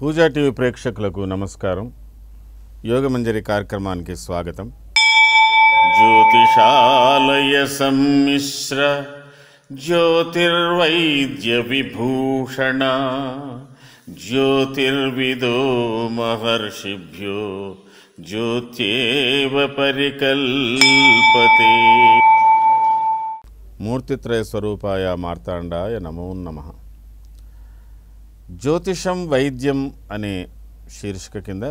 పూజా TV ప్రేక్షకులకు నమస్కారం యోగమంజరి కార్యక్రమానికి స్వాగతం జ్యోతిషాలయ సమ్మిశ్ర జ్యోతిర్వైద్య విభూషణ జ్యోతిర్విదో మహర్షిభ్యో జ్యోత్యేవ పరికల్పతే మూర్తిత్రయ స్వరూపాయ మార్తాండాయ నమో నమః జ్యోతిషం వైద్యం అనే శీర్షిక కింద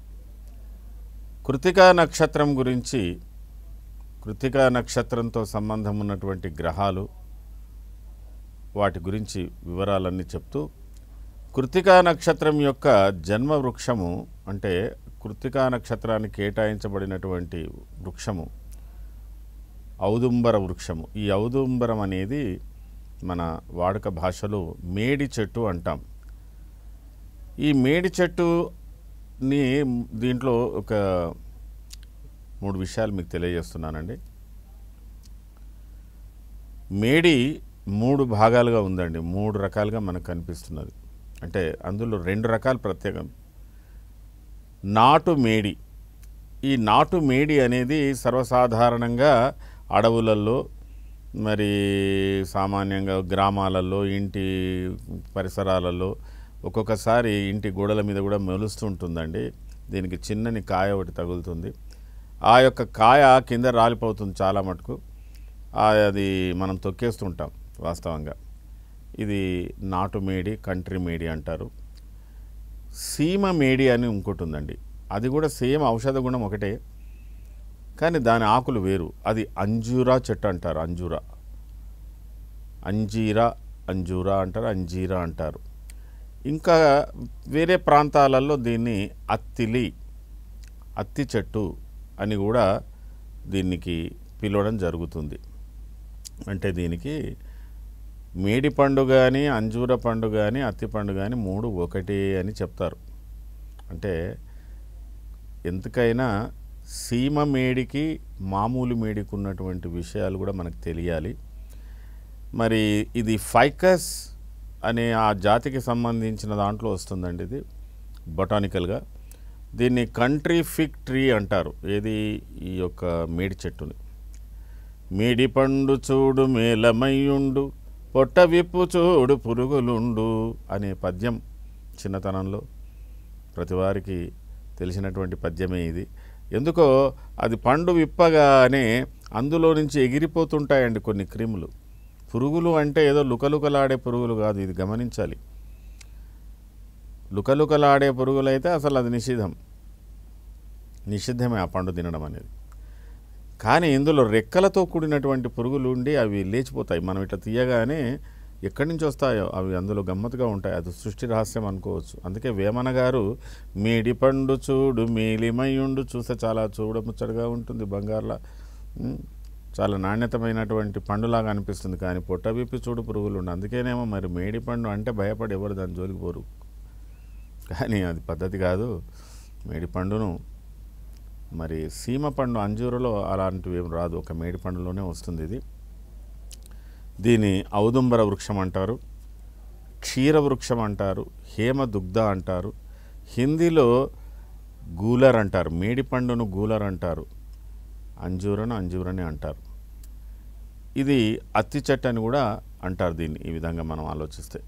కృతికా నక్షత్రం గురించి కృతికా నక్షత్రంతో సంబంధం ఉన్నటువంటి గ్రహాలు వాటి గురించి వివరాలన్నీ చెప్తూ కృతికా నక్షత్రం యొక్క జన్మ వృక్షము అంటే కృతికా నక్షత్రానికి కేటాయించబడినటువంటి వృక్షము ఔదుంబర వృక్షము ఈ ఔదుంబరం అనేది మన వాడుక భాషలో మేడి చెట్టు అంటాం ఈ మేడి చెట్టుని దీంట్లో ఒక మూడు విషయాలు మీకు తెలియజేస్తున్నానండి మేడి మూడు భాగాలుగా ఉందండి మూడు రకాలుగా మనకు కనిపిస్తున్నది అంటే అందులో రెండు రకాలు ప్రత్యేకం నాటు మేడి ఈ నాటు మేడి అనేది సర్వసాధారణంగా అడవులలో మరి సామాన్యంగా గ్రామాలలో ఇంటి పరిసరాలలో ఒక్కొక్కసారి ఇంటి గోడల మీద కూడా మెలుస్తూ ఉంటుందండి దీనికి చిన్నని కాయ ఒకటి తగులుతుంది ఆ యొక్క కాయ కింద రాలిపోతుంది చాలా మటుకు ఆ అది మనం తొక్కేస్తుంటాం వాస్తవంగా ఇది నాటు మేడి కంట్రీ మేడి అంటారు సీమ మేడి అని ఇంకోటి ఉందండి అది కూడా సేమ్ ఔషధ గుణం ఒకటే కానీ దాని ఆకులు వేరు అది అంజూరా చెట్టు అంటారు అంజూరా అంజీరా అంజూరా అంటారు అంజీరా అంటారు ఇంకా వేరే ప్రాంతాలలో దీన్ని అత్తిలి అత్తి చెట్టు అని కూడా దీనికి పిలవడం జరుగుతుంది అంటే దీనికి మేడి పండు కానీ అంజూర పండు కానీ అత్తి పండు కానీ మూడు ఒకటే అని చెప్తారు అంటే ఎందుకైనా సీమ మేడికి మామూలు మేడికి ఉన్నటువంటి విషయాలు కూడా మనకు తెలియాలి మరి ఇది ఫైకస్ అనే ఆ జాతికి సంబంధించిన దాంట్లో వస్తుందండి ఇది బొటానికల్గా దీన్ని కంట్రీ ఫిగ్ ట్రీ అంటారు ఏది ఈ యొక్క మేడి చెట్టుని మేడి పండు చూడు మేలమయ్యుండు పొట్ట విప్పు చూడు పురుగులుండు అనే పద్యం చిన్నతనంలో ప్రతివారికి తెలిసినటువంటి పద్యమే ఇది ఎందుకో అది పండు విప్పగానే అందులో నుంచి ఎగిరిపోతుంటాయండి కొన్ని క్రిములు పురుగులు అంటే ఏదో లుకలుకలాడే పురుగులు కాదు ఇది గమనించాలి లుకలుకలాడే పురుగులు అయితే అసలు అది నిషిద్ధం నిషిద్ధమే ఆ పండు తినడం అనేది కానీ ఇందులో రెక్కలతో కూడినటువంటి పురుగులు ఉండి అవి లేచిపోతాయి మనం ఇట్లా తీయగానే ఎక్కడి నుంచి వస్తాయో అవి అందులో గమ్మత్తుగా ఉంటాయి అది సృష్టి రహస్యం అనుకోవచ్చు అందుకే వేమన గారు మేడి పండు చూడు మేలిమయ్యుండు చూస్తే చాలా చూడముచ్చటగా ఉంటుంది బంగారులా ఉమ్, చాలా నాణ్యతమైనటువంటి పండులాగా అనిపిస్తుంది కానీ పొట్ట విప్పి చూడు పురుగులు ఉండు అందుకేనేమో మరి మేడి పండు అంటే భయపడి ఎవరు దాని జోలికి పోరు కానీ అది పద్ధతి కాదు మేడి పండును మరి సీమ పండు అంజూరులో అలాంటివి ఏం రాదు ఒక మేడి పండులోనే వస్తుంది ఇది దీని ఔదుంబర వృక్షం అంటారు క్షీర వృక్షం అంటారు హేమదుగ్ధ అంటారు హిందీలో గూలర్ అంటారు మేడి పండును గూలర్ అంటారు అంజూరను అంజూరని అంటారు ఇది అత్తి చెట్టు అని కూడా అంటారు దీన్ని ఈ విధంగా మనం ఆలోచిస్తే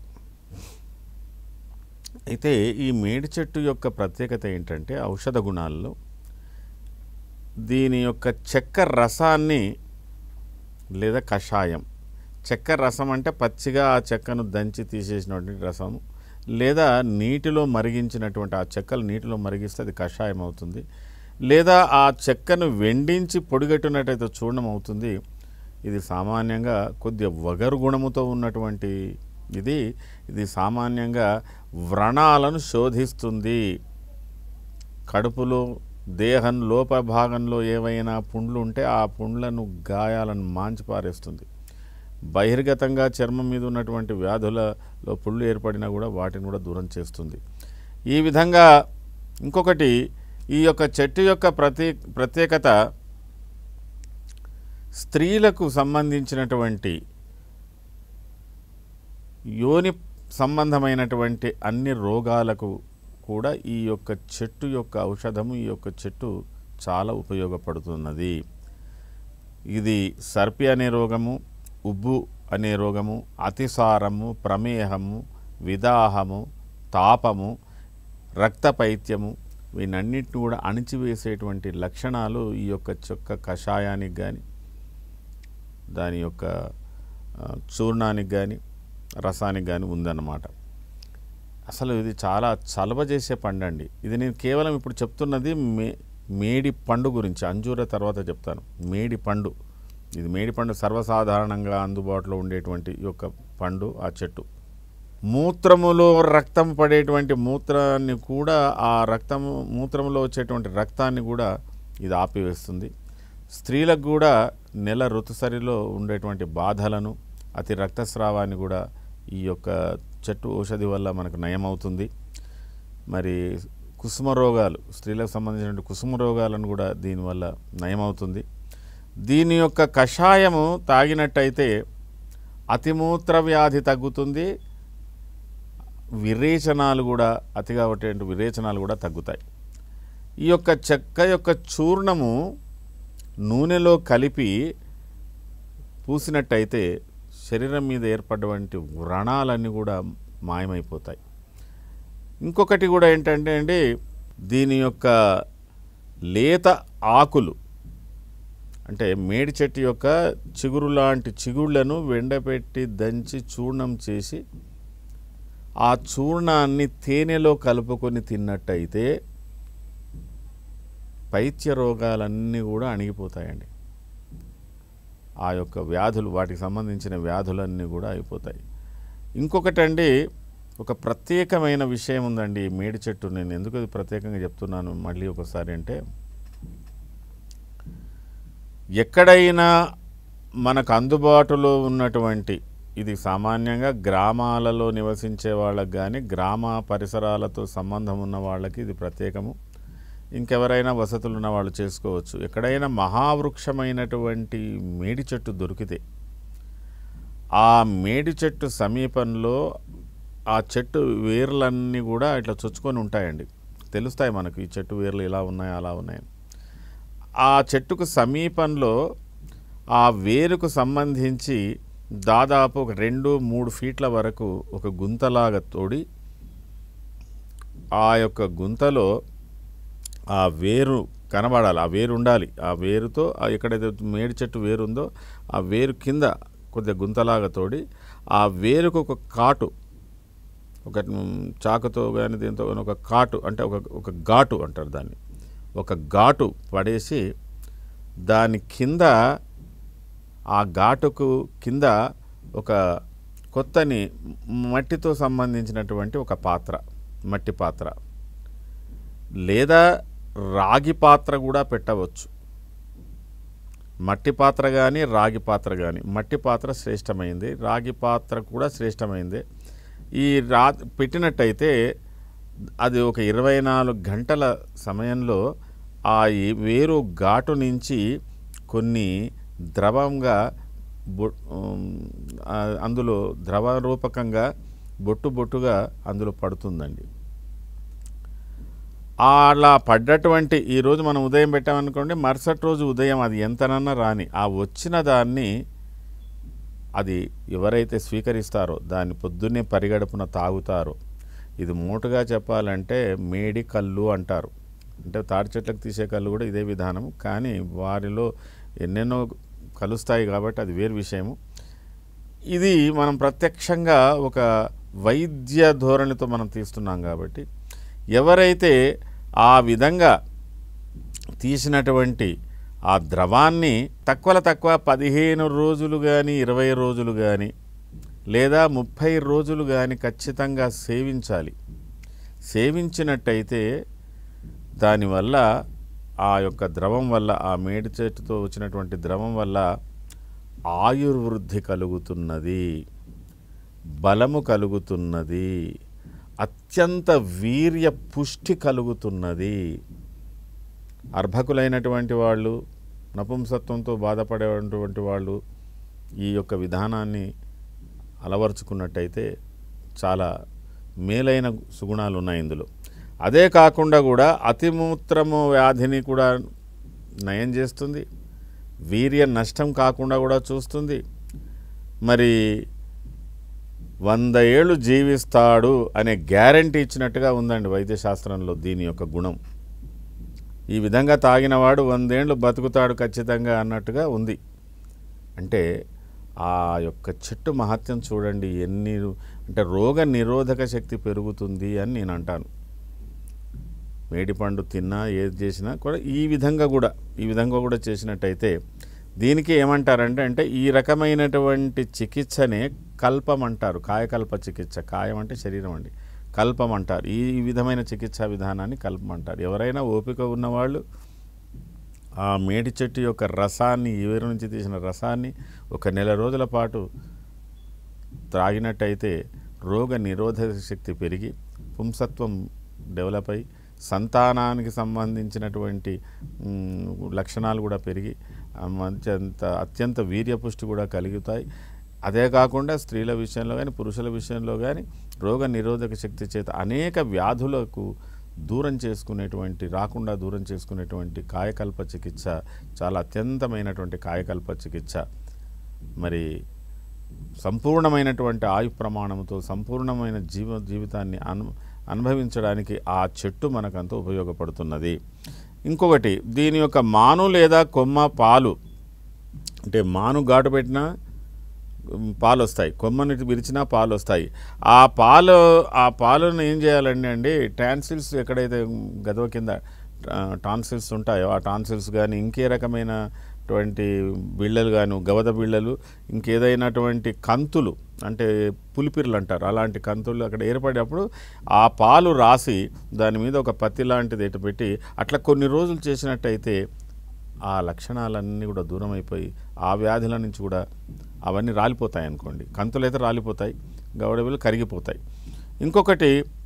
అయితే ఈ మేడి చెట్టు యొక్క ప్రత్యేకత ఏంటంటే ఔషధ గుణాల్లో దీని యొక్క చెక్క రసాన్ని లేదా కషాయం చెక్క రసం అంటే పచ్చిగా ఆ చెక్కను దంచి తీసేసినటువంటి రసం లేదా నీటిలో మరిగించినటువంటి ఆ చెక్కలు నీటిలో మరిగిస్తే అది కషాయం అవుతుంది లేదా ఆ చెక్కను వెండించి పొడిగట్టినట్టయితే చూర్ణం అవుతుంది ఇది సామాన్యంగా కొద్దిగా వగరు గుణముతో ఉన్నటువంటి ఇది ఇది సామాన్యంగా వ్రణాలను శోధిస్తుంది కడుపులో దేహం లోప భాగంలో ఏవైనా పుండ్లు ఉంటే ఆ పుండ్లను గాయాలను మాంచి పారేస్తుంది బహిర్గతంగా చర్మం మీద ఉన్నటువంటి వ్యాధులలో పుళ్ళు ఏర్పడినా కూడా వాటిని కూడా దూరం చేస్తుంది ఈ విధంగా ఇంకొకటి ఈ యొక్క చెట్టు యొక్క ప్రతి ప్రత్యేకత స్త్రీలకు సంబంధించినటువంటి యోని సంబంధమైనటువంటి అన్ని రోగాలకు కూడా ఈ యొక్క చెట్టు యొక్క ఔషధము ఈ యొక్క చెట్టు చాలా ఉపయోగపడుతున్నది ఇది సర్పి అనే రోగము ఉబ్బు అనే రోగము అతిసారము ప్రమేహము విదాహము తాపము రక్తపైత్యము వీనన్నిటిని కూడా అణిచివేసేటువంటి లక్షణాలు ఈ యొక్క చొక్క కషాయానికి కానీ దాని యొక్క ఆ, చూర్ణానికి కానీ రసానికి కానీ ఉందన్నమాట అసలు ఇది చాలా చలవ చేసే పండు అండి ఇది నేను కేవలం ఇప్పుడు చెప్తున్నది మే మేడి పండు గురించి అంజూర తర్వాత చెప్తాను మేడి పండు ఇది మేడి పండు సర్వసాధారణంగా అందుబాటులో ఉండేటువంటి ఈ యొక్క పండు ఆ చెట్టు మూత్రములో రక్తం పడేటువంటి మూత్రాన్ని కూడా ఆ రక్తము మూత్రంలో వచ్చేటువంటి రక్తాన్ని కూడా ఇది ఆపివేస్తుంది స్త్రీలకు కూడా నెల ఋతుసరిలో ఉండేటువంటి బాధలను అతి రక్తస్రావాన్ని కూడా ఈ యొక్క చెట్టు ఔషధి వల్ల మనకు నయమవుతుంది మరి కుసుమ రోగాలు స్త్రీలకు సంబంధించిన కుసుమ రోగాలను కూడా దీనివల్ల నయమవుతుంది దీని యొక్క కషాయము తాగినట్టయితే అతిమూత్ర వ్యాధి తగ్గుతుంది విరేచనాలు కూడా అతిగా పట్టేటువంటి విరేచనాలు కూడా తగ్గుతాయి ఈ యొక్క చెక్క యొక్క చూర్ణము నూనెలో కలిపి పూసినట్టయితే శరీరం మీద ఏర్పడ్డటువంటి వ్రణాలన్నీ కూడా మాయమైపోతాయి ఇంకొకటి కూడా ఏంటంటే అండి దీని యొక్క లేత ఆకులు అంటే మేడి చెట్టు యొక్క చిగురు లాంటి చిగుళ్ళను వెండపెట్టి దంచి చూర్ణం చేసి ఆ చూర్ణాన్ని తేనెలో కలుపుకొని తిన్నట్టయితే పైత్య రోగాలన్నీ కూడా అణిగిపోతాయండి ఆ యొక్క వ్యాధులు వాటికి సంబంధించిన వ్యాధులన్నీ కూడా అయిపోతాయి ఇంకొకటండి ఒక ప్రత్యేకమైన విషయం ఉందండి ఈ మేడి చెట్టు నేను ఎందుకు ఇది ప్రత్యేకంగా చెప్తున్నాను మళ్ళీ ఒకసారి అంటే ఎక్కడైనా మనకు అందుబాటులో ఉన్నటువంటి ఇది సామాన్యంగా గ్రామాలలో నివసించే వాళ్ళకి కానీ గ్రామ పరిసరాలతో సంబంధం ఉన్న వాళ్ళకి ఇది ప్రత్యేకము ఇంకెవరైనా వసతులు ఉన్న వాళ్ళు చేసుకోవచ్చు ఎక్కడైనా మహావృక్షమైనటువంటి మేడి చెట్టు దొరికితే ఆ మేడి చెట్టు సమీపంలో ఆ చెట్టు వేర్లన్నీ కూడా ఇట్లా చొచ్చుకొని ఉంటాయండి తెలుస్తాయి మనకు ఈ చెట్టు వేర్లు ఇలా ఉన్నాయి అలా ఉన్నాయి ఆ చెట్టుకు సమీపంలో ఆ వేరుకు సంబంధించి దాదాపు ఒక రెండు మూడు ఫీట్ల వరకు ఒక గుంతలాగా తోడి ఆ యొక్క గుంతలో ఆ వేరు కనబడాలి ఆ వేరు ఉండాలి ఆ వేరుతో ఆ ఎక్కడైతే మేడి చెట్టు వేరు ఉందో ఆ వేరు కింద కొద్దిగా గుంతలాగా తోడి ఆ వేరుకు ఒక కాటు ఒక మ్, చాకుతో కానీ దీంతో గాని ఒక కాటు అంటే ఒక ఒక ఘాటు అంటారు దాన్ని ఒక ఘాటు పడేసి దాని కింద ఆ ఘాటుకు కింద ఒక కొత్తని మట్టితో సంబంధించినటువంటి ఒక పాత్ర మట్టి పాత్ర లేదా రాగి పాత్ర కూడా పెట్టవచ్చు మట్టి పాత్ర కానీ రాగి పాత్ర కానీ మట్టి పాత్ర శ్రేష్టమైంది రాగి పాత్ర కూడా శ్రేష్టమైంది ఈ రా పెట్టినట్టయితే అది ఒక ఇరవై నాలుగు గంటల సమయంలో ఆ ఈ వేరు ఘాటు నుంచి కొన్ని ద్రవంగా బొ ఉమ్, ఆ అందులో ద్రవ రూపకంగా బొట్టు బొట్టుగా అందులో పడుతుందండి అలా పడ్డటువంటి ఈరోజు మనం ఉదయం పెట్టామనుకోండి మరుసటి రోజు ఉదయం అది ఎంతనన్నా రాని ఆ వచ్చిన దాన్ని అది ఎవరైతే స్వీకరిస్తారో దాన్ని పొద్దున్నే పరిగడుపున తాగుతారో ఇది మూటగా చెప్పాలంటే మేడి కళ్ళు అంటారు అంటే తాడి చెట్లకు తీసే కళ్ళు కూడా ఇదే విధానం కానీ వారిలో ఎన్నెన్నో కలుస్తాయి కాబట్టి అది వేరు విషయము ఇది మనం ప్రత్యక్షంగా ఒక వైద్య ధోరణితో మనం తీస్తున్నాం కాబట్టి ఎవరైతే ఆ విధంగా తీసినటువంటి ఆ ద్రవాన్ని తక్కువలో తక్కువ పదిహేను రోజులు కానీ ఇరవై రోజులు కానీ లేదా ముప్పై రోజులు కానీ ఖచ్చితంగా సేవించాలి సేవించినట్టయితే దానివల్ల ఆ యొక్క ద్రవం వల్ల ఆ మేడి చెట్టుతో వచ్చినటువంటి ద్రవం వల్ల ఆయుర్వృద్ధి కలుగుతున్నది బలము కలుగుతున్నది అత్యంత వీర్య పుష్టి కలుగుతున్నది అర్భకులైనటువంటి వాళ్ళు నపుంసత్వంతో బాధపడేటువంటి వాళ్ళు ఈ యొక్క విధానాన్ని అలవరుచుకున్నట్టయితే చాలా మేలైన సుగుణాలు ఉన్నాయి ఇందులో అదే కాకుండా కూడా అతిమూత్రము వ్యాధిని కూడా నయం చేస్తుంది వీర్య నష్టం కాకుండా కూడా చూస్తుంది మరి వంద ఏళ్ళు జీవిస్తాడు అనే గ్యారంటీ ఇచ్చినట్టుగా ఉందండి వైద్యశాస్త్రంలో దీని యొక్క గుణం ఈ విధంగా తాగినవాడు వందేళ్ళు బతుకుతాడు ఖచ్చితంగా అన్నట్టుగా ఉంది అంటే ఆ యొక్క చెట్టు మహత్యం చూడండి ఎన్ని అంటే రోగ నిరోధక శక్తి పెరుగుతుంది అని నేను అంటాను మేడిపండు తిన్నా ఏది చేసినా కూడా ఈ విధంగా కూడా ఈ విధంగా కూడా చేసినట్టయితే దీనికి ఏమంటారంటే అంటే ఈ రకమైనటువంటి చికిత్సనే కల్పం అంటారు కాయకల్ప చికిత్స కాయం అంటే శరీరం అండి కల్పం అంటారు ఈ విధమైన చికిత్సా విధానాన్ని కల్పం అంటారు ఎవరైనా ఓపిక ఉన్నవాళ్ళు ఆ మేడి చెట్టు యొక్క రసాన్ని ఈవేరు నుంచి తీసిన రసాన్ని ఒక నెల రోజుల పాటు త్రాగినట్టయితే రోగ నిరోధక శక్తి పెరిగి పుంసత్వం డెవలప్ అయి సంతానానికి సంబంధించినటువంటి మ్, లక్షణాలు కూడా పెరిగి ఆ మంచి అంత అత్యంత వీర్యపుష్టి కూడా కలుగుతాయి అదే కాకుండా స్త్రీల విషయంలో కానీ పురుషుల విషయంలో కానీ రోగ నిరోధక శక్తి చేత అనేక వ్యాధులకు దూరం చేసుకునేటువంటి రాకుండా దూరం చేసుకునేటువంటి కాయకల్ప చికిత్స చాలా అత్యంతమైనటువంటి కాయకల్ప చికిత్స మరి సంపూర్ణమైనటువంటి ఆయు ప్రమాణంతో సంపూర్ణమైన జీవ జీవితాన్ని అను అనుభవించడానికి ఆ చెట్టు మనకంతా ఉపయోగపడుతున్నది ఇంకొకటి దీని యొక్క మాను లేదా కొమ్మ పాలు అంటే మాను ఘాటు పెట్టినా ఉమ్, పాలు వస్తాయి కొమ్మని విరిచినా పాలు వస్తాయి ఆ పాలు ఆ పాలను ఏం చేయాలండి అండి టాన్సిల్స్ ఎక్కడైతే గదవ కింద టాన్సిల్స్ ఉంటాయో ఆ టాన్సిల్స్ కానీ ఇంకే రకమైనటువంటి బిళ్ళలు కానీ గవద బిళ్ళలు ఇంకేదైనటువంటి కంతులు అంటే పులిపిర్లు అంటారు అలాంటి కంతులు అక్కడ ఏర్పడినప్పుడు ఆ పాలు రాసి దాని మీద ఒక పత్తి లాంటిది ఎటు పెట్టి అట్లా కొన్ని రోజులు చేసినట్టయితే ఆ లక్షణాలన్నీ కూడా దూరం అయిపోయి ఆ వ్యాధుల నుంచి కూడా అవన్నీ రాలిపోతాయి అనుకోండి కంతులు అయితే రాలిపోతాయి గౌడవిలు కరిగిపోతాయి ఇంకొకటి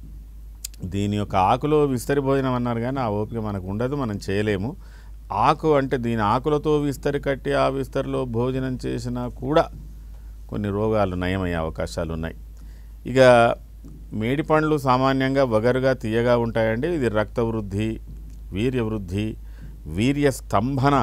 దీని యొక్క ఆకులో విస్తరి భోజనం అన్నారు కానీ ఆ ఓపిక మనకు ఉండదు మనం చేయలేము ఆకు అంటే దీని ఆకులతో విస్తరి కట్టి ఆ విస్తరిలో భోజనం చేసినా కూడా కొన్ని రోగాలు నయమయ్యే అవకాశాలు ఉన్నాయి ఇక మేడి పండ్లు సామాన్యంగా వగరుగా తీయగా ఉంటాయండి ఇది రక్త వృద్ధి వీర్య వృద్ధి వీర్య స్తంభన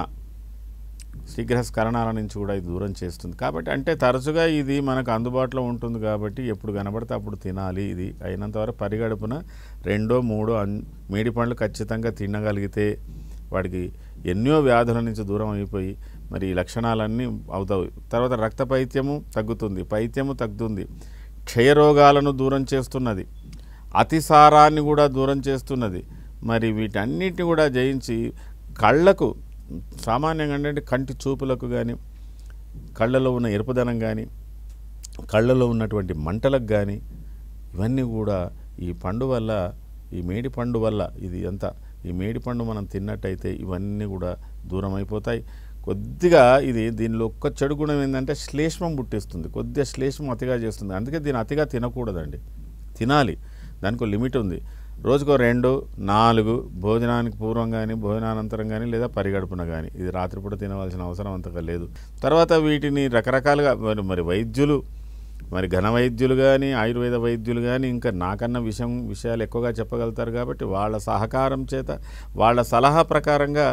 శీఘ్రస్కరణాల నుంచి కూడా ఇది దూరం చేస్తుంది కాబట్టి అంటే తరచుగా ఇది మనకు అందుబాటులో ఉంటుంది కాబట్టి ఎప్పుడు కనబడితే అప్పుడు తినాలి ఇది అయినంత వరకు పరిగడుపున రెండో మూడో అన్ మేడి పండ్లు ఖచ్చితంగా తినగలిగితే వాడికి ఎన్నో వ్యాధుల నుంచి దూరం అయిపోయి మరి ఈ లక్షణాలన్నీ అవుతాయి తర్వాత రక్త పైత్యము తగ్గుతుంది పైత్యము తగ్గుతుంది క్షయరోగాలను దూరం చేస్తున్నది అతిసారాన్ని కూడా దూరం చేస్తున్నది మరి వీటన్నిటిని కూడా జయించి కళ్ళకు సామాన్యంగా ఏంటంటే కంటి చూపులకు కానీ కళ్ళలో ఉన్న ఎరుపుదనం కానీ కళ్ళలో ఉన్నటువంటి మంటలకు కానీ ఇవన్నీ కూడా ఈ పండు వల్ల ఈ మేడి పండు వల్ల ఇది అంతా ఈ మేడి పండు మనం తిన్నట్టయితే ఇవన్నీ కూడా దూరం అయిపోతాయి కొద్దిగా ఇది దీనిలో ఒక్క చెడు గుణం ఏంటంటే శ్లేష్మం పుట్టిస్తుంది కొద్దిగా శ్లేష్మం అతిగా చేస్తుంది అందుకే దీన్ని అతిగా తినకూడదండి తినాలి దానికి ఒక లిమిట్ ఉంది రోజుకో రెండు నాలుగు భోజనానికి పూర్వం కానీ భోజనానంతరం కానీ లేదా పరిగడుపున కానీ ఇది రాత్రిపూట తినవలసిన అవసరం అంతగా లేదు తర్వాత వీటిని రకరకాలుగా మరి మరి వైద్యులు మరి ఘన వైద్యులు కానీ ఆయుర్వేద వైద్యులు కానీ ఇంకా నాకన్నా విషయం విషయాలు ఎక్కువగా చెప్పగలుగుతారు కాబట్టి వాళ్ళ సహకారం చేత వాళ్ళ సలహా ప్రకారంగా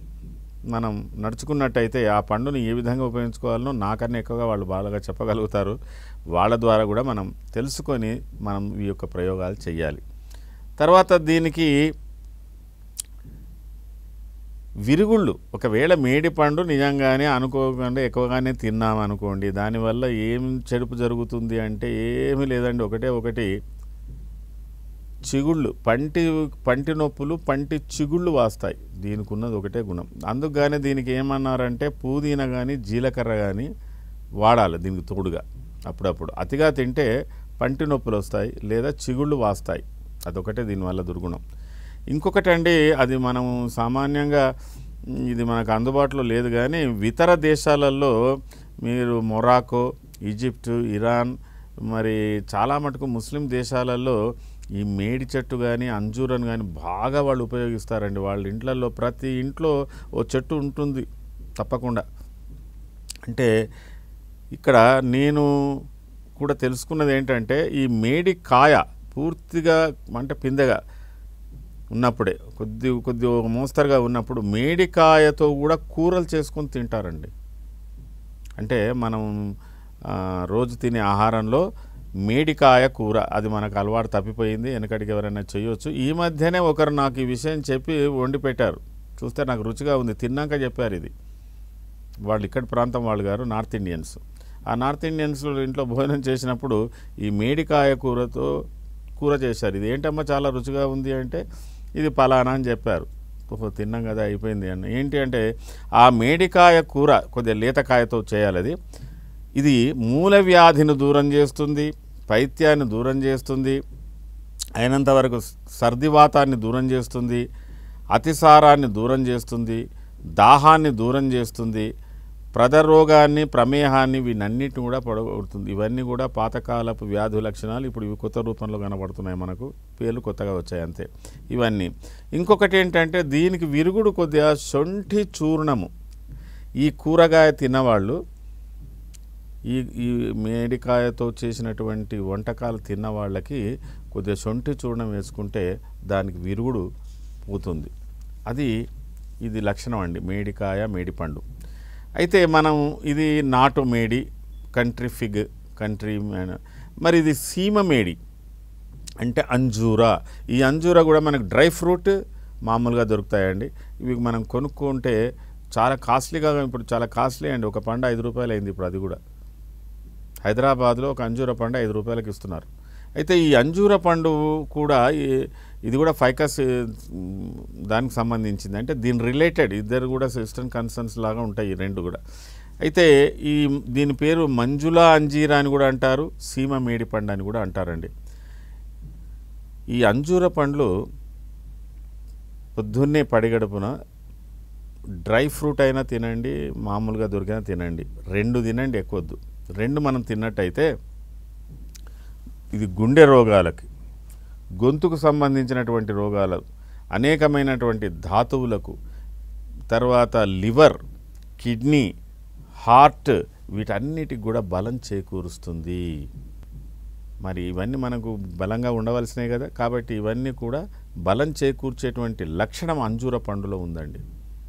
మనం నడుచుకున్నట్టయితే ఆ పండుని ఏ విధంగా ఉపయోగించుకోవాలనో నాకన్నా ఎక్కువగా వాళ్ళు బాగా చెప్పగలుగుతారు వాళ్ళ ద్వారా కూడా మనం తెలుసుకొని మనం ఈ యొక్క ప్రయోగాలు చేయాలి తర్వాత దీనికి విరుగుళ్ళు ఒకవేళ మేడి పండు నిజంగానే అనుకోకుండా ఎక్కువగానే తిన్నాం అనుకోండి దానివల్ల ఏం చెడుపు జరుగుతుంది అంటే ఏమీ లేదండి ఒకటే ఒకటి చిగుళ్ళు పంటి పంటి నొప్పులు పంటి చిగుళ్ళు వాస్తాయి దీనికి ఉన్నది ఒకటే గుణం అందుకుగానే దీనికి ఏమన్నారంటే పుదీనా కానీ జీలకర్ర కానీ వాడాలి దీనికి తోడుగా అప్పుడప్పుడు అతిగా తింటే పంటి నొప్పులు వస్తాయి లేదా చిగుళ్ళు వాస్తాయి అదొకటే దీనివల్ల దుర్గుణం ఇంకొకటి అండి అది మనం సామాన్యంగా మ్, ఇది మనకు అందుబాటులో లేదు కానీ ఇతర దేశాలలో మీరు మొరాకో ఈజిప్ట్ ఇరాన్ మరి చాలా మటుకు ముస్లిం దేశాలలో ఈ మేడి చెట్టు కానీ అంజూరను కానీ బాగా వాళ్ళు ఉపయోగిస్తారండి వాళ్ళ ఇంట్లలో ప్రతి ఇంట్లో ఓ చెట్టు ఉంటుంది తప్పకుండా అంటే ఇక్కడ నేను కూడా తెలుసుకున్నది ఏంటంటే ఈ మేడి కాయ పూర్తిగా అంటే పిందెగా ఉన్నప్పుడే కొద్ది కొద్ది ఒక మోస్తరుగా ఉన్నప్పుడు మేడికాయతో కూడా కూరలు చేసుకొని తింటారండి అంటే మనం ఆ, రోజు తినే ఆహారంలో మేడికాయ కూర అది మనకు అలవాటు తప్పిపోయింది వెనకడికి ఎవరైనా చేయొచ్చు ఈ మధ్యనే ఒకరు నాకు ఈ విషయం చెప్పి వండి పెట్టారు చూస్తే నాకు రుచిగా ఉంది తిన్నాక చెప్పారు ఇది వాళ్ళు ఇక్కడ ప్రాంతం వాళ్ళు గారు నార్త్ ఇండియన్స్ ఆ నార్త్ ఇండియన్స్ ఇంట్లో భోజనం చేసినప్పుడు ఈ మేడికాయ కూరతో కూర చేశారు ఇది ఏంటమ్మా చాలా రుచిగా ఉంది అంటే ఇది పలానా అని చెప్పారు ఓహో తిన్నాం కదా అయిపోయింది అని ఏంటి అంటే ఆ మేడికాయ కూర కొద్దిగా లేతకాయతో చేయాలి అది ఇది మూల వ్యాధిని దూరం చేస్తుంది పైత్యాన్ని దూరం చేస్తుంది అయినంత వరకు సర్దివాతాన్ని దూరం చేస్తుంది అతిసారాన్ని దూరం చేస్తుంది దాహాన్ని దూరం చేస్తుంది ప్రదరోగాన్ని ప్రమేహాన్ని వీటన్నిటిని కూడా పడగొడుతుంది ఇవన్నీ కూడా పాతకాలపు వ్యాధి లక్షణాలు ఇప్పుడు ఇవి కొత్త రూపంలో కనబడుతున్నాయి మనకు పేర్లు కొత్తగా వచ్చాయి అంతే ఇవన్నీ ఇంకొకటి ఏంటంటే దీనికి విరుగుడు కొద్దిగా శొంఠి చూర్ణము ఈ కూరగాయ తిన్నవాళ్ళు ఈ ఈ మేడికాయతో చేసినటువంటి వంటకాలు తిన్న వాళ్ళకి కొద్దిగా శొంఠి చూర్ణం వేసుకుంటే దానికి విరుగుడు పోతుంది అది ఇది లక్షణం అండి మేడికాయ మేడిపండు అయితే మనం ఇది నాటు మేడి కంట్రీ ఫిగ్ కంట్రీ మేన- మరి ఇది సీమ మేడి అంటే అంజూరా ఈ అంజూరా కూడా మనకు డ్రై ఫ్రూట్ మామూలుగా దొరుకుతాయండి ఇవి మనం కొనుక్కుంటే చాలా కాస్ట్లీగా ఇప్పుడు చాలా కాస్ట్లీ అండి ఒక పండు ఐదు రూపాయలు అయింది ఇప్పుడు అది కూడా హైదరాబాద్లో ఒక అంజూర పండు ఐదు రూపాయలకి ఇస్తున్నారు అయితే ఈ అంజూర పండు కూడా ఈ- ఇది కూడా ఫైకస్ ఉమ్, దానికి సంబంధించింది అంటే దీని రిలేటెడ్ ఇద్దరు కూడా సిస్టమ్ కన్సర్న్స్ లాగా ఉంటాయి ఈ రెండు కూడా అయితే ఈ దీని పేరు మంజులా అంజీరా అని కూడా అంటారు సీమ మేడి పండు అని కూడా అంటారండి ఈ అంజూర పండ్లు పొద్దున్నే పడిగడుపున డ్రై ఫ్రూట్ అయినా తినండి మామూలుగా దొరికినా తినండి రెండు తినండి ఎక్కువద్దు రెండు మనం తిన్నట్టయితే ఇది గుండె రోగాలకి గొంతుకు సంబంధించినటువంటి రోగాలు అనేకమైనటువంటి ధాతువులకు తర్వాత లివర్ కిడ్నీ హార్ట్ వీటన్నిటికి కూడా బలం చేకూరుస్తుంది మరి ఇవన్నీ మనకు బలంగా ఉండవలసినాయి కదా కాబట్టి ఇవన్నీ కూడా బలం చేకూర్చేటువంటి లక్షణం అంజూర పండులో ఉందండి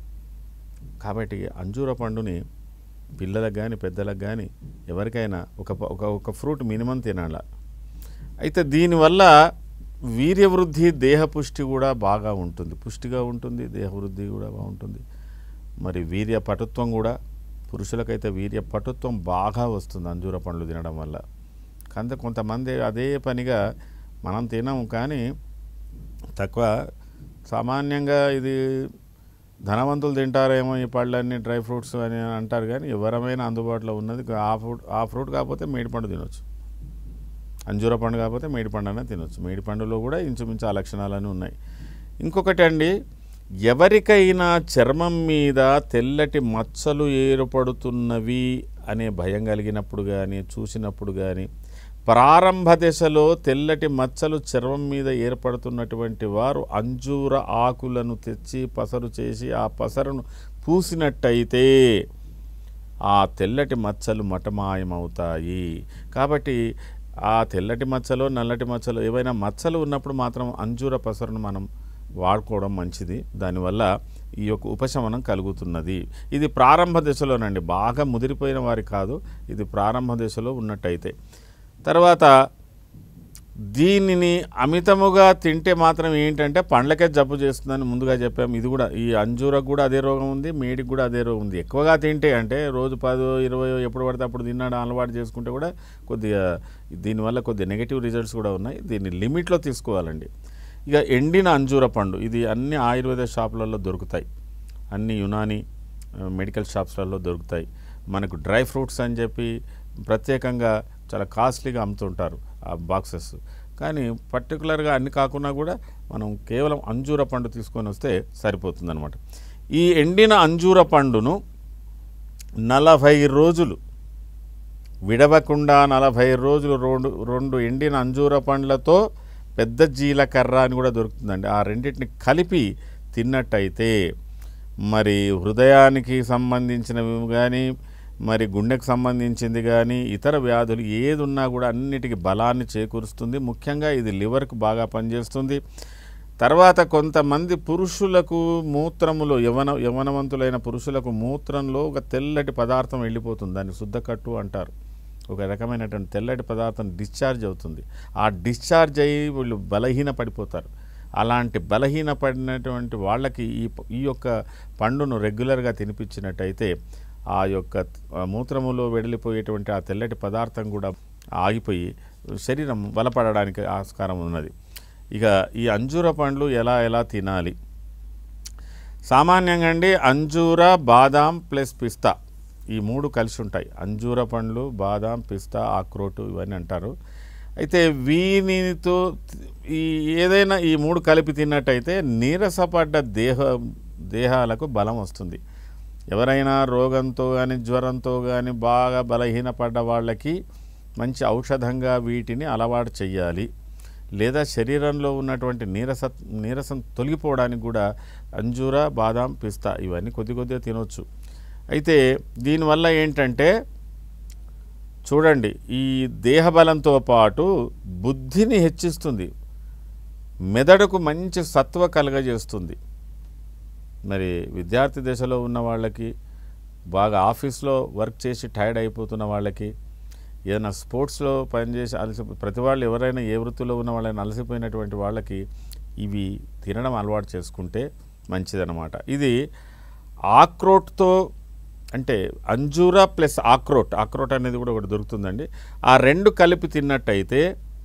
కాబట్టి అంజూర పండుని పిల్లలకు కానీ పెద్దలకు కానీ ఎవరికైనా ఒక ప- ఒక ఒక ఫ్రూట్ మినిమం తినాల అయితే దీనివల్ల వీర్యవృద్ధి దేహపుష్టి కూడా బాగా ఉంటుంది పుష్టిగా ఉంటుంది దేహవృద్ధి కూడా బాగుంటుంది మరి వీర్య పటుత్వం కూడా పురుషులకైతే వీర్య పటుత్వం బాగా వస్తుంది అంజూర పండ్లు తినడం వల్ల కంద కొంతమంది అదే పనిగా మనం తినము కానీ తక్కువ సామాన్యంగా ఇది ధనవంతులు తింటారేమో ఈ పళ్ళన్నీ డ్రై ఫ్రూట్స్ అని అంటారు కానీ ఎవరమైనా అందుబాటులో ఉన్నది ఆ ఫ్రూట్ ఆ ఫ్రూట్ కాకపోతే మేడి పండు తినొచ్చు అంజూర పండు కాకపోతే మేడి పండు అయినా తినొచ్చు మేడి పండులో కూడా ఇంచుమించు ఆ లక్షణాలన్నీ ఉన్నాయి ఇంకొకటి అండి ఎవరికైనా చర్మం మీద తెల్లటి మచ్చలు ఏర్పడుతున్నవి అనే భయం కలిగినప్పుడు కానీ చూసినప్పుడు కానీ ప్రారంభ దశలో తెల్లటి మచ్చలు చర్మం మీద ఏర్పడుతున్నటువంటి వారు అంజూర ఆకులను తెచ్చి పసరు చేసి ఆ పసరును పూసినట్టయితే ఆ తెల్లటి మచ్చలు మటమాయమవుతాయి కాబట్టి ఆ తెల్లటి మచ్చలో నల్లటి మచ్చలో ఏవైనా మచ్చలు ఉన్నప్పుడు మాత్రం అంజూర పసరును మనం వాడుకోవడం మంచిది దానివల్ల ఈ యొక్క ఉపశమనం కలుగుతున్నది ఇది ప్రారంభ దశలోనండి బాగా ముదిరిపోయిన వారి కాదు ఇది ప్రారంభ దశలో ఉన్నట్టయితే తర్వాత దీనిని అమితముగా తింటే మాత్రం ఏంటంటే పండ్లకే జబ్బు చేస్తుందని ముందుగా చెప్పాము ఇది కూడా ఈ అంజూరకు కూడా అదే రోగం ఉంది మేడికి కూడా అదే రోగం ఉంది ఎక్కువగా తింటే అంటే రోజు పదో ఇరవయో ఎప్పుడు పడితే అప్పుడు తిన్నాడు అలవాటు చేసుకుంటే కూడా కొద్దిగా దీనివల్ల కొద్దిగా నెగిటివ్ రిజల్ట్స్ కూడా ఉన్నాయి దీన్ని లిమిట్లో తీసుకోవాలండి ఇక ఎండిన అంజూర పండు ఇది అన్ని ఆయుర్వేద షాపులలో దొరుకుతాయి అన్ని యునాని ఆ, మెడికల్ షాప్స్లలో దొరుకుతాయి మనకు డ్రై ఫ్రూట్స్ అని చెప్పి ప్రత్యేకంగా చాలా కాస్ట్లీగా అమ్ముతుంటారు ఆ బాక్సెస్ కానీ పర్టికులర్గా అన్ని కాకుండా కూడా మనం కేవలం అంజూర పండు తీసుకొని వస్తే సరిపోతుందన్నమాట ఈ ఎండిన అంజూర పండును నలభై రోజులు విడవకుండా నలభై రోజులు రెండు రెండు ఎండిన అంజూర పండ్లతో పెద్ద జీలకర్ర అని కూడా దొరుకుతుందండి ఆ రెండింటిని కలిపి తిన్నట్టయితే మరి హృదయానికి సంబంధించినవి కానీ మరి గుండెకు సంబంధించింది కానీ ఇతర వ్యాధులు ఏది ఉన్నా కూడా అన్నిటికీ బలాన్ని చేకూరుస్తుంది ముఖ్యంగా ఇది లివర్కి బాగా పనిచేస్తుంది తర్వాత కొంతమంది పురుషులకు మూత్రములో యవన యవనవంతులైన పురుషులకు మూత్రంలో ఒక తెల్లటి పదార్థం వెళ్ళిపోతుంది దాన్ని శుద్ధకట్టు అంటారు ఒక రకమైనటువంటి తెల్లటి పదార్థం డిశ్చార్జ్ అవుతుంది ఆ డిశ్చార్జ్ అయ్యి వీళ్ళు బలహీన పడిపోతారు అలాంటి బలహీన పడినటువంటి వాళ్ళకి ఈ ప- ఈ యొక్క పండును రెగ్యులర్గా తినిపించినట్టయితే ఆ యొక్క ఆ మూత్రములో వెడలిపోయేటువంటి ఆ తెల్లటి పదార్థం కూడా ఆగిపోయి శరీరం బలపడడానికి ఆస్కారం ఉన్నది ఇక ఈ అంజూర పండ్లు ఎలా ఎలా తినాలి సామాన్యంగా అండి అంజూర బాదాం ప్లస్ పిస్తా ఈ మూడు కలిసి ఉంటాయి అంజూర పండ్లు బాదాం పిస్తా ఆక్రోటు ఇవన్నీ అంటారు అయితే వీనితో ఈ ఏదైనా ఈ మూడు కలిపి తిన్నట్టయితే నీరసపడ్డ దేహ దేహాలకు బలం వస్తుంది ఎవరైనా రోగంతో కానీ జ్వరంతో కానీ బాగా బలహీనపడ్డ వాళ్ళకి మంచి ఔషధంగా వీటిని అలవాటు చేయాలి లేదా శరీరంలో ఉన్నటువంటి నీరస నీరసం తొలగిపోవడానికి కూడా అంజూర బాదాం పిస్తా ఇవన్నీ కొద్ది కొద్దిగా తినొచ్చు అయితే దీనివల్ల ఏంటంటే చూడండి ఈ దేహబలంతో పాటు బుద్ధిని హెచ్చిస్తుంది మెదడుకు మంచి సత్వ కలగజేస్తుంది మరి విద్యార్థి దశలో ఉన్న వాళ్ళకి బాగా ఆఫీస్లో వర్క్ చేసి టైర్డ్ అయిపోతున్న వాళ్ళకి ఏదైనా స్పోర్ట్స్లో పనిచేసి అలసి ప్రతి వాళ్ళు ఎవరైనా ఏ వృత్తిలో ఉన్న వాళ్ళని అలసిపోయినటువంటి వాళ్ళకి ఇవి తినడం అలవాటు చేసుకుంటే మంచిదన్నమాట ఇది ఆక్రోట్తో అంటే అంజూరా ప్లస్ ఆక్రోట్ ఆక్రోట్ అనేది కూడా ఒకటి దొరుకుతుందండి ఆ రెండు కలిపి తిన్నట్టయితే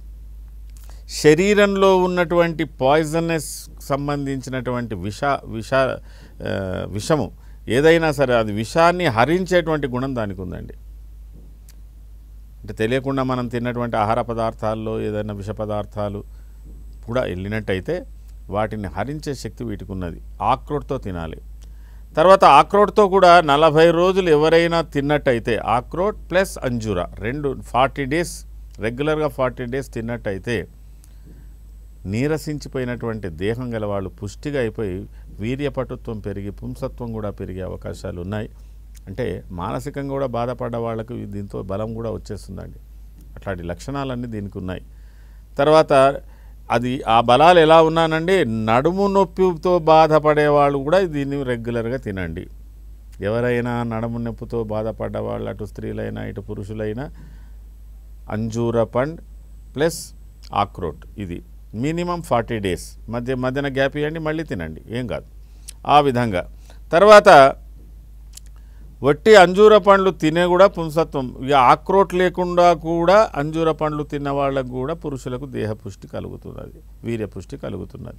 శరీరంలో ఉన్నటువంటి పాయిజనస్ సంబంధించినటువంటి విష విష ఆ, విషము ఏదైనా సరే అది విషాన్ని హరించేటువంటి గుణం దానికి ఉందండి అంటే తెలియకుండా మనం తిన్నటువంటి ఆహార పదార్థాల్లో ఏదైనా విష పదార్థాలు కూడా వెళ్ళినట్టయితే వాటిని హరించే శక్తి వీటికి ఉన్నది ఆక్రోట్తో తినాలి తర్వాత ఆక్రోట్తో కూడా నలభై రోజులు ఎవరైనా తిన్నట్టయితే ఆక్రోట్ ప్లస్ అంజూరా రెండు ఫార్టీ డేస్ రెగ్యులర్గా ఫార్టీ డేస్ తిన్నట్టయితే నీరసించిపోయినటువంటి దేహం గల వాళ్ళు పుష్టిగా అయిపోయి వీర్యపటుత్వం పెరిగి పుంసత్వం కూడా పెరిగే అవకాశాలు ఉన్నాయి అంటే మానసికంగా కూడా బాధపడ్డ వాళ్ళకు దీంతో బలం కూడా వచ్చేస్తుందండి అట్లాంటి లక్షణాలన్నీ దీనికి ఉన్నాయి తర్వాత అది ఆ బలాలు ఎలా ఉన్నానండి నడుము నొప్పితో బాధపడే వాళ్ళు కూడా దీన్ని రెగ్యులర్గా తినండి ఎవరైనా నడుము నొప్పితో బాధపడ్డ వాళ్ళు అటు స్త్రీలైనా ఇటు పురుషులైనా అంజూర పండ్ ప్లస్ ఆక్రోట్ ఇది మినిమం ఫార్టీ డేస్ మధ్య మధ్యన గ్యాప్ ఇవ్వండి మళ్ళీ తినండి ఏం కాదు ఆ విధంగా తర్వాత వట్టి అంజూర పండ్లు తినే కూడా పుంసత్వం ఇక ఆక్రోట్ లేకుండా కూడా అంజూర పండ్లు తిన్న వాళ్ళకు కూడా పురుషులకు దేహ పుష్టి కలుగుతున్నది వీర్య పుష్టి కలుగుతున్నది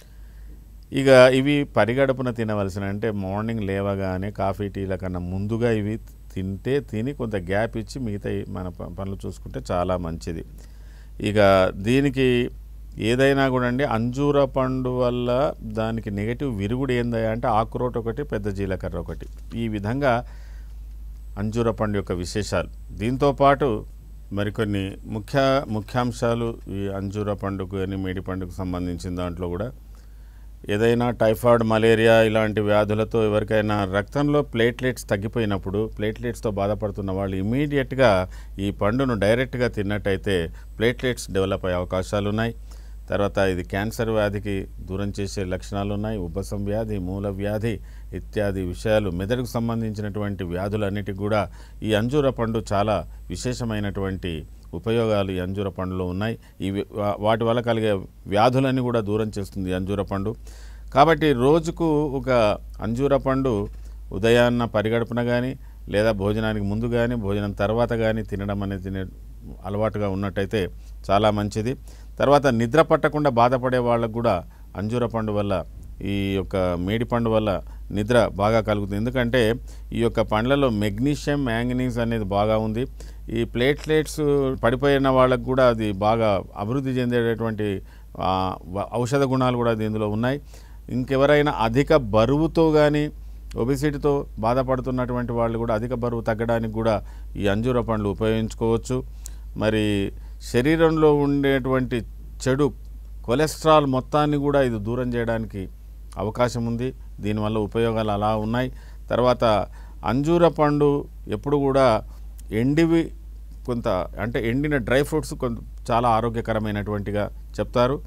ఇక ఇవి పరిగడుపున తినవలసిన అంటే మార్నింగ్ లేవగానే కాఫీ టీల కన్నా ముందుగా ఇవి తింటే తిని కొంత గ్యాప్ ఇచ్చి మిగతా మన ప- పనులు చూసుకుంటే చాలా మంచిది ఇక దీనికి ఏదైనా కూడా అండి అంజూర పండు వల్ల దానికి నెగటివ్ విరుగుడు ఏందా అంటే ఆకురోట్ ఒకటి పెద్ద జీలకర్ర ఒకటి ఈ విధంగా అంజూర పండు యొక్క విశేషాలు దీంతో పాటు మరికొన్ని ముఖ్య ముఖ్యాంశాలు ఈ అంజూర పండుగ అని మేడి పండుగకు సంబంధించిన దాంట్లో కూడా ఏదైనా టైఫాయిడ్ మలేరియా ఇలాంటి వ్యాధులతో ఎవరికైనా రక్తంలో ప్లేట్లెట్స్ తగ్గిపోయినప్పుడు ప్లేట్లెట్స్తో బాధపడుతున్న వాళ్ళు ఇమీడియట్గా ఈ పండును డైరెక్ట్గా తిన్నట్టయితే ప్లేట్లెట్స్ డెవలప్ అయ్యే అవకాశాలు ఉన్నాయి తర్వాత ఇది క్యాన్సర్ వ్యాధికి దూరం చేసే లక్షణాలు ఉన్నాయి ఉబ్బసం వ్యాధి మూల వ్యాధి ఇత్యాది విషయాలు మెదడుకు సంబంధించినటువంటి వ్యాధులన్నిటికి కూడా ఈ అంజూర పండు చాలా విశేషమైనటువంటి ఉపయోగాలు ఈ అంజూర పండులో ఉన్నాయి ఈ వి- వా- వాటి వల్ల కలిగే వ్యాధులన్నీ కూడా దూరం చేస్తుంది ఈ అంజూర పండు కాబట్టి రోజుకు ఒక అంజూర పండు ఉదయాన్న పరిగడుపున కానీ లేదా భోజనానికి ముందు కానీ భోజనం తర్వాత కానీ తినడం అనేది తినే అలవాటుగా ఉన్నట్టయితే చాలా మంచిది తర్వాత నిద్ర పట్టకుండా బాధపడే వాళ్ళకు కూడా అంజూర పండు వల్ల ఈ యొక్క మేడి పండు వల్ల నిద్ర బాగా కలుగుతుంది ఎందుకంటే ఈ యొక్క పండ్లలో మెగ్నీషియం మ్యాంగనీస్ అనేది బాగా ఉంది ఈ ప్లేట్లెట్స్ పడిపోయిన వాళ్ళకు కూడా అది బాగా అభివృద్ధి చెందేటటువంటి ఆ, వ- ఔషధ గుణాలు కూడా దీనిలో ఉన్నాయి ఇంకెవరైనా అధిక బరువుతో కానీ ఒబిసిటీతో బాధపడుతున్నటువంటి వాళ్ళు కూడా అధిక బరువు తగ్గడానికి కూడా ఈ అంజూర పండ్లు ఉపయోగించుకోవచ్చు మరి శరీరంలో ఉండేటువంటి చెడు కొలెస్ట్రాల్ మొత్తాన్ని కూడా ఇది దూరం చేయడానికి అవకాశం ఉంది దీనివల్ల ఉపయోగాలు అలా ఉన్నాయి తర్వాత అంజూర పండు ఎప్పుడు కూడా ఎండివి కొంత అంటే ఎండిన డ్రై ఫ్రూట్స్ కొంత చాలా ఆరోగ్యకరమైనటువంటిగా చెప్తారు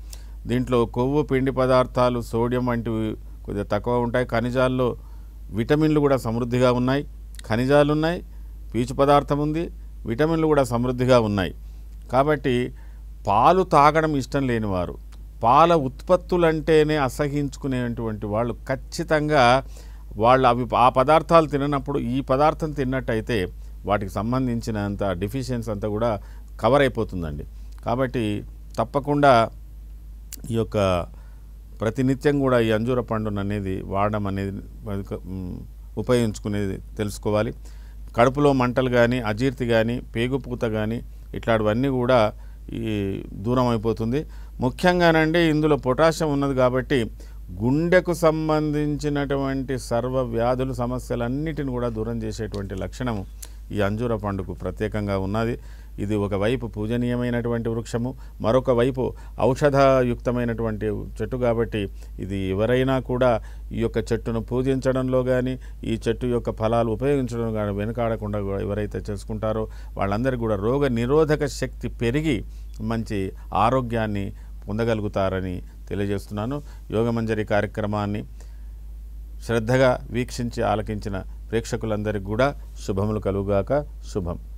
దీంట్లో కొవ్వు పిండి పదార్థాలు సోడియం వంటివి కొద్దిగా తక్కువ ఉంటాయి ఖనిజాల్లో విటమిన్లు కూడా సమృద్ధిగా ఉన్నాయి ఖనిజాలు ఉన్నాయి పీచు పదార్థం ఉంది విటమిన్లు కూడా సమృద్ధిగా ఉన్నాయి కాబట్టి పాలు తాగడం ఇష్టం లేనివారు పాల ఉత్పత్తులంటేనే అసహించుకునేటువంటి వాళ్ళు ఖచ్చితంగా వాళ్ళు అవి ఆ పదార్థాలు తిననప్పుడు ఈ పదార్థం తిన్నట్టయితే వాటికి సంబంధించినంత డిఫిషియన్స్ అంతా కూడా కవర్ అయిపోతుందండి కాబట్టి తప్పకుండా ఈ యొక్క ప్రతినిత్యం కూడా ఈ అంజూర పండును అనేది వాడడం అనేది మ్, ఉపయోగించుకునేది తెలుసుకోవాలి కడుపులో మంటలు కానీ అజీర్తి కానీ పేగుపూత కానీ ఇట్లాంటివన్నీ కూడా ఈ దూరం అయిపోతుంది ముఖ్యంగానండి ఇందులో పొటాషియం ఉన్నది కాబట్టి గుండెకు సంబంధించినటువంటి సర్వ వ్యాధులు సమస్యలన్నిటిని కూడా దూరం చేసేటువంటి లక్షణం ఈ అంజూర పండుకు ప్రత్యేకంగా ఉన్నది ఇది ఒకవైపు పూజనీయమైనటువంటి వృక్షము మరొక వైపు ఔషధయుక్తమైనటువంటి చెట్టు కాబట్టి ఇది ఎవరైనా కూడా ఈ యొక్క చెట్టును పూజించడంలో కానీ ఈ చెట్టు యొక్క ఫలాలు ఉపయోగించడం కానీ వెనుకాడకుండా కూడా ఎవరైతే చేసుకుంటారో వాళ్ళందరికీ కూడా రోగ నిరోధక శక్తి పెరిగి మంచి ఆరోగ్యాన్ని పొందగలుగుతారని తెలియజేస్తున్నాను యోగమంజరి కార్యక్రమాన్ని శ్రద్ధగా వీక్షించి ఆలకించిన ప్రేక్షకులందరికీ కూడా శుభములు కలుగుగాక శుభం